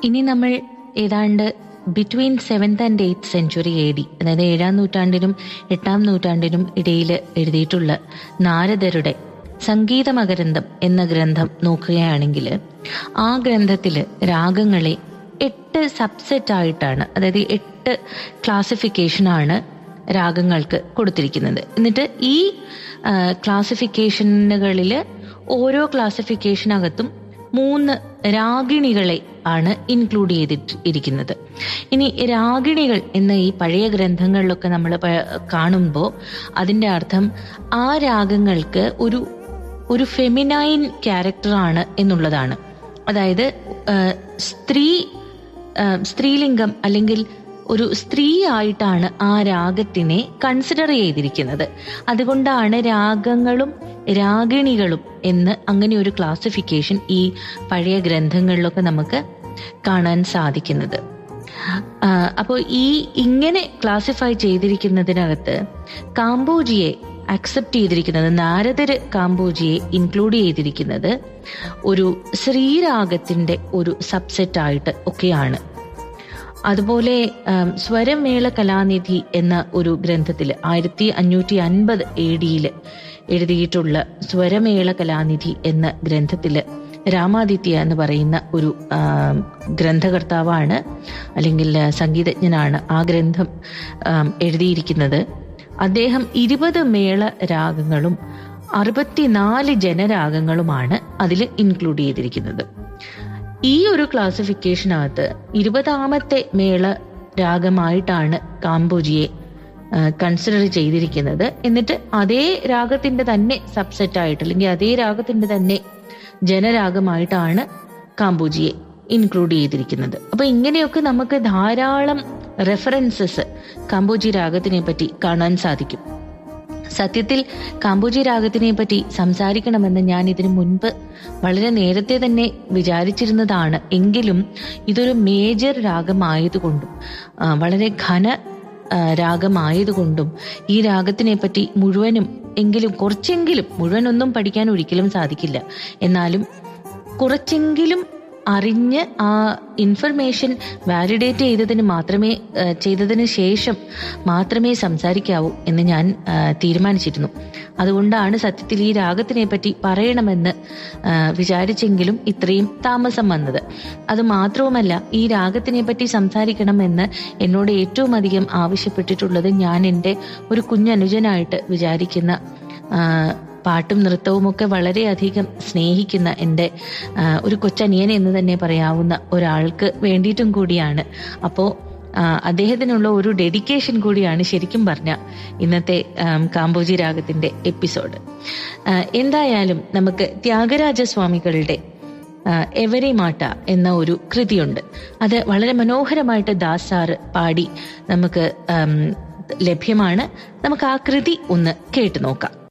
ഇനി നമ്മൾ ഏതാണ്ട് between seventh and eighth century A D അതായത് ഏഴാം നൂറ്റാണ്ടിനും എട്ടാം നൂറ്റാണ്ടിനും ഇടയിൽ എഴുതിയിട്ടുള്ള നാരദരുടെ സംഗീതമകരന്തം എന്ന ഗ്രന്ഥം നോക്കുകയാണെങ്കിൽ ആ ഗ്രന്ഥത്തിൽ രാഗങ്ങളെ എട്ട് സബ്സെറ്റ് ആയിട്ടാണ് അതായത് എട്ട് ക്ലാസിഫിക്കേഷനാണ് രാഗങ്ങൾക്ക് കൊടുത്തിരിക്കുന്നത് എന്നിട്ട് ഈ ക്ലാസിഫിക്കേഷനുകളിൽ ഓരോ ക്ലാസിഫിക്കേഷനകത്തും മൂന്ന് രാഗിണികളെ ആണ് ഇൻക്ലൂഡ് ചെയ്തിട്ട് ഇരിക്കുന്നത് ഇനി രാഗിണികൾ എന്ന ഈ പഴയ ഗ്രന്ഥങ്ങളിലൊക്കെ നമ്മൾ കാണുമ്പോൾ അതിൻ്റെ അർത്ഥം ആ രാഗങ്ങൾക്ക് ഒരു ഒരു ഫെമിനൈൻ ക്യാരക്ടറാണ് എന്നുള്ളതാണ് അതായത് സ്ത്രീ സ്ത്രീലിംഗം അല്ലെങ്കിൽ ഒരു സ്ത്രീ ആയിട്ടാണ് ആ രാഗത്തിനെ കൺസിഡർ ചെയ്തിരിക്കുന്നത് അതുകൊണ്ടാണ് രാഗങ്ങളും രാഗിണികളും എന്ന് അങ്ങനെ ഒരു ക്ലാസിഫിക്കേഷൻ ഈ പഴയ ഗ്രന്ഥങ്ങളിലൊക്കെ നമുക്ക് കാണാൻ സാധിക്കുന്നത് അപ്പോൾ ഈ ഇങ്ങനെ ക്ലാസിഫൈ ചെയ്തിരിക്കുന്നതിനകത്ത് കാമ്പോജിയെ അക്സെപ്റ്റ് ചെയ്തിരിക്കുന്നത് നാരദര് കാമ്പോജിയെ ഇൻക്ലൂഡ് ചെയ്തിരിക്കുന്നത് ഒരു ശ്രീരാഗത്തിന്റെ ഒരു സബ്സെറ്റ് ആയിട്ട് ഒക്കെയാണ് അതുപോലെ സ്വരമേള കലാനിധി എന്ന ഒരു ഗ്രന്ഥത്തിൽ ആയിരത്തി അഞ്ഞൂറ്റി അൻപത് എ ഡിയിൽ എഴുതിയിട്ടുള്ള സ്വരമേള കലാനിധി എന്ന ഗ്രന്ഥത്തിൽ രാമാദിത്യ എന്ന് പറയുന്ന ഒരു ഗ്രന്ഥകർത്താവാണ് അല്ലെങ്കിൽ സംഗീതജ്ഞനാണ് ആ ഗ്രന്ഥം എഴുതിയിരിക്കുന്നത് അദ്ദേഹം ഇരുപത് മേള രാഗങ്ങളും അറുപത്തിനാല് ജനരാഗങ്ങളുമാണ് അതിൽ ഇൻക്ലൂഡ് ചെയ്തിരിക്കുന്നത് ഈ ഒരു ക്ലാസിഫിക്കേഷനകത്ത് ഇരുപതാമത്തെ മേള രാഗമായിട്ടാണ് കാമ്പോജിയെ കൺസിഡർ ചെയ്തിരിക്കുന്നത് എന്നിട്ട് അതേ രാഗത്തിന്റെ തന്നെ സബ്സെറ്റ് ആയിട്ട് അല്ലെങ്കിൽ അതേ രാഗത്തിന്റെ തന്നെ ജനരാഗമായിട്ടാണ് കാമ്പോജിയെ ഇൻക്ലൂഡ് ചെയ്തിരിക്കുന്നത് അപ്പൊ ഇങ്ങനെയൊക്കെ നമുക്ക് ധാരാളം റെഫറൻസസ് കാമ്പോജി രാഗത്തിനെ പറ്റി കാണാൻ സാധിക്കും സത്യത്തിൽ കാമ്പോജി രാഗത്തിനെ പറ്റി സംസാരിക്കണമെന്ന് ഞാൻ ഇതിനു മുൻപ് വളരെ നേരത്തെ തന്നെ വിചാരിച്ചിരുന്നതാണ് എങ്കിലും ഇതൊരു മേജർ രാഗമായതുകൊണ്ടും വളരെ ഘന രാഗമായതുകൊണ്ടും ഈ രാഗത്തിനെ പറ്റി മുഴുവനും എങ്കിലും കുറച്ചെങ്കിലും മുഴുവനൊന്നും പഠിക്കാൻ ഒരിക്കലും സാധിക്കില്ല എന്നാലും കുറച്ചെങ്കിലും അറിഞ്ഞ് ആ ഇൻഫർമേഷൻ വാലിഡേറ്റ് ചെയ്തതിന് മാത്രമേ ചെയ്തതിന് ശേഷം മാത്രമേ സംസാരിക്കാവൂ എന്ന് ഞാൻ തീരുമാനിച്ചിരുന്നു അതുകൊണ്ടാണ് സത്യത്തിൽ ഈ രാഗത്തിനെ പറ്റി പറയണമെന്ന് വിചാരിച്ചെങ്കിലും ഇത്രയും താമസം വന്നത് അത് മാത്രവുമല്ല ഈ രാഗത്തിനെ പറ്റി സംസാരിക്കണമെന്ന് എന്നോട് ഏറ്റവും അധികം ആവശ്യപ്പെട്ടിട്ടുള്ളത് ഞാൻ എൻ്റെ ഒരു കുഞ്ഞനുജനായിട്ട് വിചാരിക്കുന്ന പാട്ടും നൃത്തവും ഒക്കെ വളരെയധികം സ്നേഹിക്കുന്ന എൻ്റെ ഒരു കൊച്ചനിയൻ എന്ന് തന്നെ പറയാവുന്ന ഒരാൾക്ക് വേണ്ടിയിട്ടും കൂടിയാണ് അപ്പോൾ അദ്ദേഹത്തിനുള്ള ഒരു ഡെഡിക്കേഷൻ കൂടിയാണ് ശരിക്കും പറഞ്ഞ ഇന്നത്തെ കാമ്പോജി രാഗത്തിന്റെ എപ്പിസോഡ് എന്തായാലും നമുക്ക് ത്യാഗരാജസ്വാമികളുടെ എവരെ മാട്ട എന്ന ഒരു കൃതിയുണ്ട് അത് വളരെ മനോഹരമായിട്ട് ദാസ് സാറ് പാടി നമുക്ക് ലഭ്യമാണ് നമുക്ക് ആ കൃതി ഒന്ന് കേട്ടു നോക്കാം